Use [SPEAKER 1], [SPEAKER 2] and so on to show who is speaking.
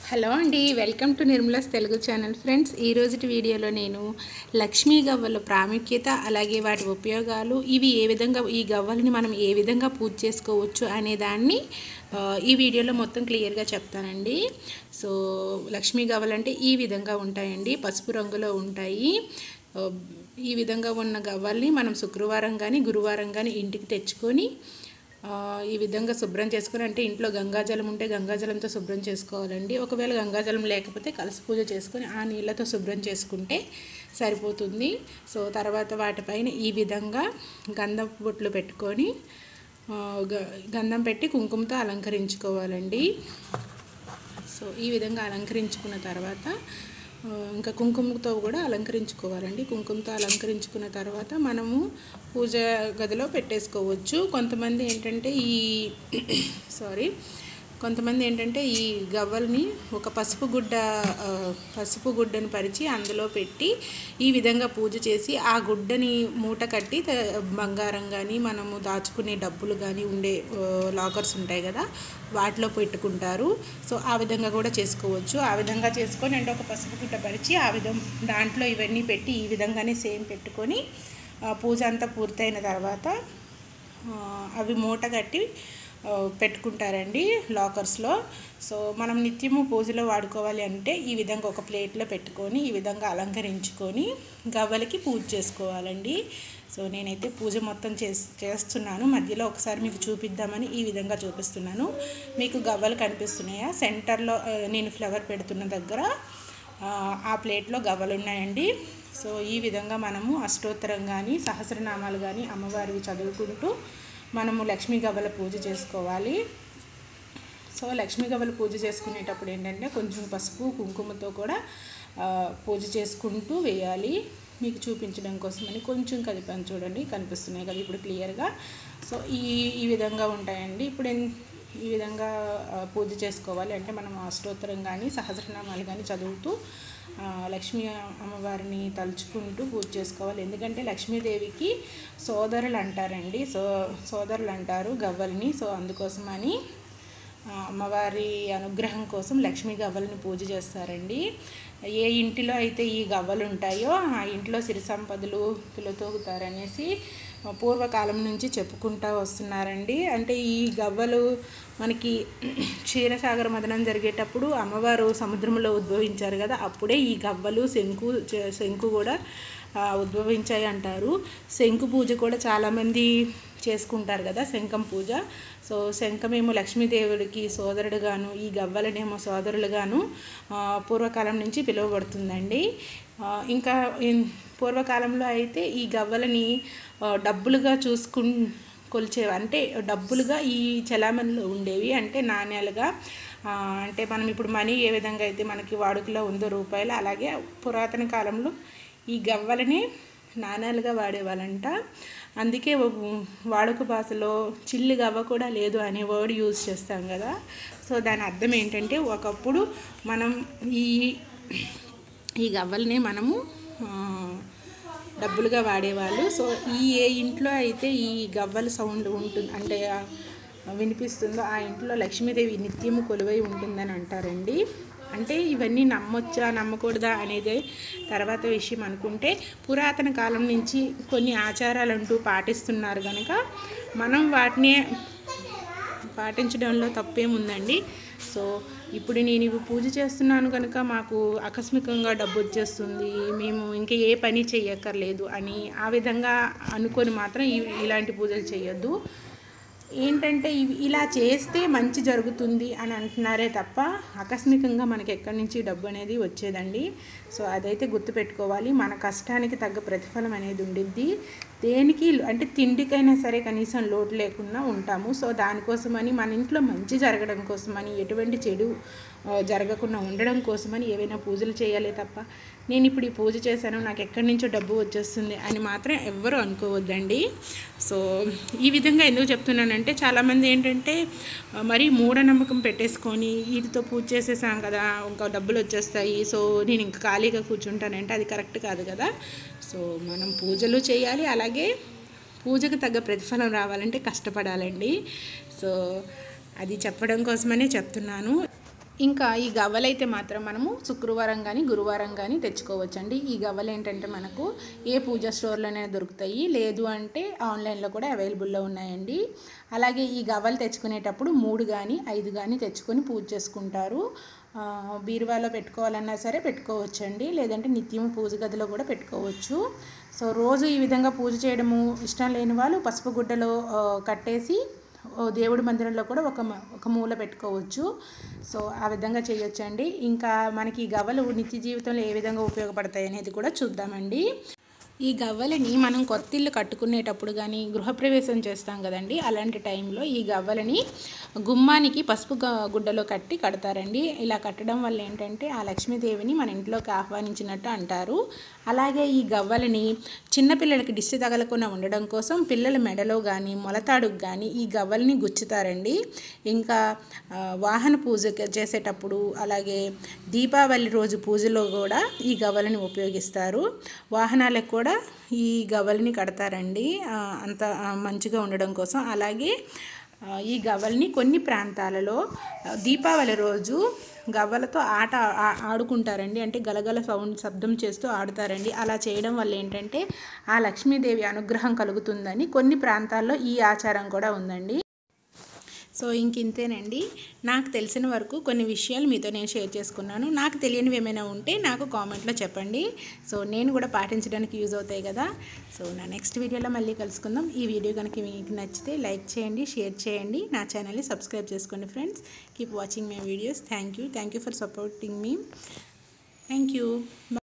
[SPEAKER 1] hello అండి welcome to Nirmala's Telugu channel friends ఈ రోజుటి వీడియోలో నేను లక్ష్మీ గవ్వల ప్రాముఖ్యత అలాగే వాటి ఉపయోగాలు ఇవి ఏ విధంగా ఈ గవ్వలని మనం ఏ విధంగా పూజ చేసుకోవచ్చు అనే దాన్ని ఆ, ఈ వీడియోలో మొత్తం క్లియర్గా చెప్తానండి సో లక్ష్మీ గవ్వలు అంటే ఈ విధంగా ఉంటాయండి పసుపు రంగులో ఉంటాయి ఆ, ఈ విధంగా ఉన్న గవ్వల్ని మనం శుక్రవారం కానీ గురువారం కానీ ఇంటికి తెచ్చుకొని ఆ, ఈ విధంగా శుభ్రం చేసుకొని అంటే ఇంట్లో గంగాజలం ఉంటే గంగాజలంతో శుభ్రం చేసుకోవాలండి ఒకవేళ గంగాజలం లేకపోతే కలస పూజ చేసుకొని ఆ నీళ్ళతో శుభ్రం చేసుకుంటే సరిపోతుంది సో తర్వాత వాటిపైన ఈ విధంగా గంధం బొట్లు పెట్టుకొని ఆ, గ- గంధం పెట్టి కుంకుమతో అలంకరించుకోవాలండి సో ఈ విధంగా అలంకరించుకున్న తర్వాత ఆ, ఇంకా కుంకుమతో కూడా అలంకరించుకోవాలండి కుంకుమతో అలంకరించుకున్న తర్వాత మనము పూజ గదిలో పెట్టేసుకోవచ్చు కొంతమంది ఏంటంటే ఈ సారీ కొంతమంది ఏంటంటే ఈ గవ్వల్ని ఒక పసుపు గుడ్డ ఆ, పసుపు గుడ్డను పరిచి అందులో పెట్టి ఈ విధంగా పూజ చేసి ఆ గుడ్డని మూట కట్టి త- బంగారం కానీ మనము దాచుకునే డబ్బులు కానీ ఉండే ఆ, లాకర్స్ ఉంటాయి కదా వాటిలో పెట్టుకుంటారు సో ఆ విధంగా కూడా చేసుకోవచ్చు ఆ విధంగా చేసుకొని అంటే ఒక పసుపు గుడ్డ పరిచి ఆ విధం దాంట్లో ఇవన్నీ పెట్టి ఈ విధంగానే సేమ్ పెట్టుకొని ఆ, పూజ అంతా పూర్తయిన తర్వాత ఆ, అవి మూట కట్టి ఆ, పెట్టుకుంటారండి లాకర్స్లో సో మనం నిత్యము పూజలో వాడుకోవాలి అంటే ఈ విధంగా ఒక ప్లేట్లో పెట్టుకొని ఈ విధంగా అలంకరించుకొని గవ్వలకి పూజ చేసుకోవాలండి సో నేనైతే పూజ మొత్తం చేస్ చేస్తున్నాను మధ్యలో ఒకసారి మీకు చూపిద్దామని ఈ విధంగా చూపిస్తున్నాను మీకు గవ్వలు కనిపిస్తున్నాయా సెంటర్లో ఆ, నేను ఫ్లవర్ పెడుతున్న దగ్గర ఆ, ఆ ప్లేట్లో గవ్వలు ఉన్నాయండి సో ఈ విధంగా మనము అష్టోత్తరం కానీ సహస్రనామాలు కానీ అమ్మవారివి చదువుకుంటూ మనము లక్ష్మీ గవ్వల పూజ చేసుకోవాలి సో లక్ష్మీ గవ్వల పూజ చేసుకునేటప్పుడు ఏంటంటే కొంచెం పసుపు కుంకుమతో కూడా ఆ, పూజ చేసుకుంటూ వేయాలి మీకు చూపించడం కోసమని కొంచెం కదిపాను చూడండి కనిపిస్తున్నాయి కదా ఇప్పుడు క్లియర్గా సో ఈ ఈ విధంగా ఉంటాయండి ఇప్పుడు ఎన్- ఈ విధంగా ఆ, పూజ చేసుకోవాలి అంటే మనం అష్టోత్తరం కానీ సహస్రనామాలు కానీ చదువుతూ ఆ, లక్ష్మీ అమ్మవారిని తలుచుకుంటూ పూజ చేసుకోవాలి ఎందుకంటే లక్ష్మీదేవికి సోదరులు అంటారండి సో సోదరులు అంటారు గవ్వల్ని సో అందుకోసమని ఆ, అమ్మవారి అనుగ్రహం కోసం లక్ష్మీ గవ్వలను పూజ చేస్తారండి ఏ ఇంటిలో అయితే ఈ గవ్వలు ఉంటాయో ఆ ఇంట్లో సిరి సంపదలు పిలతోగుతారనేసి పూర్వకాలం నుంచి చెప్పుకుంటూ వస్తున్నారండి అంటే ఈ గవ్వలు మనకి క్షీరసాగర మదనం జరిగేటప్పుడు అమ్మవారు సముద్రంలో ఉద్భవించారు కదా అప్పుడే ఈ గవ్వలు శంకు చ- శంకు కూడా ఆ, ఉద్భవించాయి అంటారు శంకు పూజ కూడా చాలామంది చేసుకుంటారు కదా శంఖం పూజ సో శంఖమేమో లక్ష్మీదేవుడికి సోదరుడుగాను ఈ గవ్వలనేమో సోదరులుగాను ఆ, పూర్వకాలం నుంచి పిలువబడుతుందండి ఆ, ఇంకా ఇన్- పూర్వకాలంలో అయితే ఈ గవ్వలని ఆ, డబ్బులుగా చూసుకుం కొలిచే అంటే డబ్బులుగా ఈ చలామణిలో ఉండేవి అంటే నాణ్యాలుగా ఆ, అంటే మనం ఇప్పుడు మనీ ఏ విధంగా అయితే మనకి వాడుకలో ఉందో రూపాయలు అలాగే పురాతన కాలంలో ఈ గవ్వలని నాణ్యాలుగా వాడేవాళ్ళంట అందుకే వ- వాడుక భాషలో చిల్లి గవ్వ కూడా లేదు అనే వర్డ్ యూజ్ చేస్తాం కదా సో దాని అర్థం ఏంటంటే ఒకప్పుడు మనం ఈ ఈ గవ్వల్ని మనము ఆ, డబ్బులుగా వాడేవాళ్ళు సో ఈ ఏ ఇంట్లో అయితే ఈ గవ్వల సౌండ్ ఉంటుంది అంటే ఆ, వినిపిస్తుందో ఆ ఇంట్లో లక్ష్మీదేవి నిత్యము కొలువై ఉంటుందని అంటారండి అంటే ఇవన్నీ నమ్మొచ్చా నమ్మకూడదా అనేది తర్వాత విషయం అనుకుంటే పురాతన కాలం నుంచి కొన్ని ఆచారాలు అంటూ పాటిస్తున్నారు కనుక మనం వాటిని పాటించడంలో తప్పేముందండి సో ఇప్పుడు నేను ఇవి పూజ చేస్తున్నాను కనుక మాకు ఆకస్మికంగా డబ్బు వచ్చేస్తుంది మేము ఇంకా ఏ పని చెయ్యక్కర్లేదు అని ఆ విధంగా అనుకొని మాత్రం ఇ- ఇలాంటి పూజలు చేయొద్దు ఏంటంటే ఇవి ఇలా చేస్తే మంచి జరుగుతుంది అని అంటున్నారే తప్ప ఆకస్మికంగా మనకి ఎక్కడి నుంచి డబ్బు అనేది వచ్చేదండి సో అదైతే గుర్తుపెట్టుకోవాలి మన కష్టానికి తగ్గ ప్రతిఫలం అనేది ఉండిద్ది దేనికి అంటే తిండికైనా సరే కనీసం లోటు లేకుండా ఉంటాము సో దానికోసమని మన ఇంట్లో మంచి జరగడం కోసమని ఎటువంటి చెడు ఆ, జరగకుండా ఉండడం కోసమని ఏవైనా పూజలు చేయాలి తప్ప నేను ఇప్పుడు ఈ పూజ చేశాను నాకు ఎక్కడి నుంచో డబ్బు వచ్చేస్తుంది అని మాత్రం ఎవ్వరూ అనుకోవద్దండి సో ఈ విధంగా ఎందుకు చెప్తున్నానంటే చాలామంది ఏంటంటే ఆ, మరీ మూఢనమ్మకం పెట్టేసుకొని వీటితో పూజ చేసేసాం కదా ఇంకా డబ్బులు వచ్చేస్తాయి సో నేను ఇంకా ఖాళీగా కూర్చుంటానంటే అది కరెక్ట్ కాదు కదా సో మనం పూజలు చేయాలి అలాగే పూజకు తగ్గ ప్రతిఫలం రావాలంటే కష్టపడాలండి సో అది చెప్పడం కోసమనే చెప్తున్నాను ఇంకా ఈ గవ్వలు అయితే మాత్రం మనము శుక్రవారం కానీ గురువారం కానీ తెచ్చుకోవచ్చండి ఈ గవ్వలు ఏంటంటే మనకు ఏ పూజ స్టోర్లోనే దొరుకుతాయి లేదు అంటే ఆన్లైన్లో కూడా అవైలబుల్లో ఉన్నాయండి అలాగే ఈ గవ్వలు తెచ్చుకునేటప్పుడు మూడు కానీ ఐదు కానీ తెచ్చుకొని పూజ చేసుకుంటారు ఆ, బీరువాలో పెట్టుకోవాలన్నా సరే పెట్టుకోవచ్చండి లేదంటే నిత్యం పూజ గదిలో కూడా పెట్టుకోవచ్చు సో రోజు ఈ విధంగా పూజ చేయడము ఇష్టం లేని వాళ్ళు పసుపు గుడ్డలో ఆ, కట్టేసి ఓ దేవుడి మందిరంలో కూడా ఒక మ- ఒక మూల పెట్టుకోవచ్చు సో ఆ విధంగా చేయొచ్చండి ఇంకా మనకి ఈ గవ్వలు నిత్య జీవితంలో ఏ విధంగా ఉపయోగపడతాయి అనేది కూడా చూద్దామండి ఈ గవ్వలని మనం కొత్త ఇల్లు కట్టుకునేటప్పుడు కానీ గృహప్రవేశం చేస్తాం కదండి అలాంటి టైంలో ఈ గవ్వలని గుమ్మానికి పసుపు గ- గుడ్డలో కట్టి కడతారండి ఇలా కట్టడం వల్ల ఏంటంటే ఆ లక్ష్మీదేవిని మన ఇంట్లోకి ఆహ్వానించినట్టు అంటారు అలాగే ఈ గవ్వలని చిన్నపిల్లలకి దిష్టి తగలకుండా ఉండడం కోసం పిల్లల మెడలో కానీ మొలతాడుకు కానీ ఈ గవ్వల్ని గుచ్చుతారండి ఇంకా ఆ, వాహన పూజ చేసేటప్పుడు అలాగే దీపావళి రోజు పూజలో కూడా ఈ గవ్వలని ఉపయోగిస్తారు వాహనాలకు కూడా ఈ గవ్వల్ని కడతారండి ఆ, అంత ఆ, మంచిగా ఉండడం కోసం అలాగే ఆ, ఈ గవ్వల్ని కొన్ని ప్రాంతాలలో ఆ, దీపావళి రోజు గవ్వలతో ఆట ఆ- ఆడుకుంటారండి అంటే గలగల సౌండ్ శబ్దం చేస్తూ ఆడుతారండి అలా చేయడం వల్ల ఏంటంటే ఆ లక్ష్మీదేవి అనుగ్రహం కలుగుతుందని కొన్ని ప్రాంతాల్లో ఈ ఆచారం కూడా ఉందండి సో ఇంక ఇంతేనండి నాకు తెలిసిన వరకు కొన్ని విషయాలు మీతో నేను షేర్ చేసుకున్నాను నాకు తెలియనివి ఏమైనా ఉంటే నాకు కామెంట్లో చెప్పండి సో నేను కూడా పాటించడానికి యూజ్ అవుతాయి కదా సో నా నెక్స్ట్ వీడియోలో మళ్ళీ కలుసుకుందాం ఈ వీడియో కనుక మీకు నచ్చితే లైక్ చేయండి షేర్ చేయండి నా ఛానల్ని సబ్స్క్రైబ్ చేసుకోండి friends keep watching my videos thank you thank you for supporting మీ థ్యాంక్ యూ